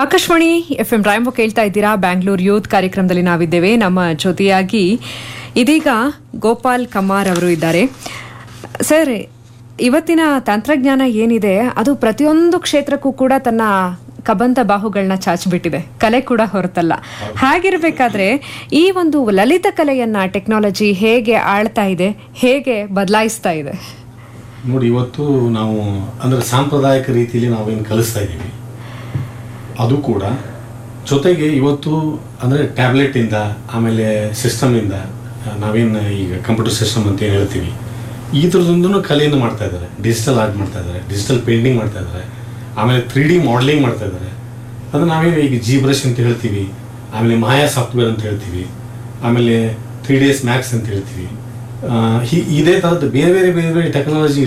Akashvani F M ರಾಯಂಬ ಕೇಳ್ತಾ ಇದ್ದೀರಾ Bangalore youth ಕಾರ್ಯಕ್ರಮದಲ್ಲಿ ನಾವಿದ್ದೇವೆ ನಮ್ಮ ಜೊತೆಯಾಗಿ ಇದೀಗ ಗೋಪಾಲ್ ಕಮಾರ್ ಅವರು ಇದ್ದಾರೆ ಸರ್ ಇವತ್ತಿನ ತಂತ್ರಜ್ಞಾನ ಏನಿದೆ ಅದು ಪ್ರತಿಯೊಂದು ಕ್ಷೇತ್ರಕ್ಕೂ ಕೂಡ ತನ್ನ ಕಬಂತ ಬಾಹುಗಳನ್ನ ಚಾಚಿಬಿಟ್ಟಿದೆ ಕಲೆ ಕೂಡ ಹೊರತಲ್ಲ ಹಾಗಿರ್ಬೇಕಾದ್ರೆ ಈ ಒಂದು ಲಲಿತ ಕಲೆಯನ್ನ ಟೆಕ್ನಾಲಜಿ ಹೇಗೆ ಆಳ್ತಾ ಇದೆ ಹೇಗೆ ಬದಲಾಯಿಸ್ತಾ ಇದೆ ನೋಡಿ ಇವತ್ತು ನಾವು ಅಂದರೆ ಸಾಂಪ್ರದಾಯಿಕ ರೀತಿಯಲ್ಲಿ ನಾವೇನು ಕಲಿಸ್ತಾ ಇದ್ದೀವಿ ಅದು ಕೂಡ ಜೊತೆಗೆ ಇವತ್ತು ಅಂದರೆ ಟ್ಯಾಬ್ಲೆಟಿಂದ ಆಮೇಲೆ ಸಿಸ್ಟಮಿಂದ ನಾವೇನು ಈಗ ಕಂಪ್ಯೂಟರ್ ಸಿಸ್ಟಮ್ ಅಂತ ಏನು ಹೇಳ್ತೀವಿ ಈ ಥರದೊಂದೂ ಕಲೆಯನ್ನು ಮಾಡ್ತಾ ಇದ್ದಾರೆ ಡಿಜಿಟಲ್ ಆರ್ಟ್ ಮಾಡ್ತಾ ಇದ್ದಾರೆ ಡಿಜಿಟಲ್ ಪೇಂಟಿಂಗ್ ಮಾಡ್ತಾ ಇದ್ದಾರೆ ಆಮೇಲೆ ತ್ರೀ ಡಿ ಮಾಡಲಿಂಗ್ ಮಾಡ್ತಾ ಇದ್ದಾರೆ ಅದು ನಾವೇನು ಈಗ ಜಿ ಬ್ರಷ್ ಅಂತ ಹೇಳ್ತೀವಿ ಆಮೇಲೆ ಮಾಯಾ ಸಾಫ್ಟ್ವೇರ್ ಅಂತ ಹೇಳ್ತೀವಿ ಆಮೇಲೆ ತ್ರೀ ಡೇಸ್ ಮ್ಯಾಕ್ಸ್ ಅಂತ ಹೇಳ್ತೀವಿ ಆ, ಹಿ- ಇದೇ ಥರದ್ದು ಬೇರೆ ಬೇರೆ ಬೇರೆ ಬೇರೆ ಟೆಕ್ನಾಲಜಿ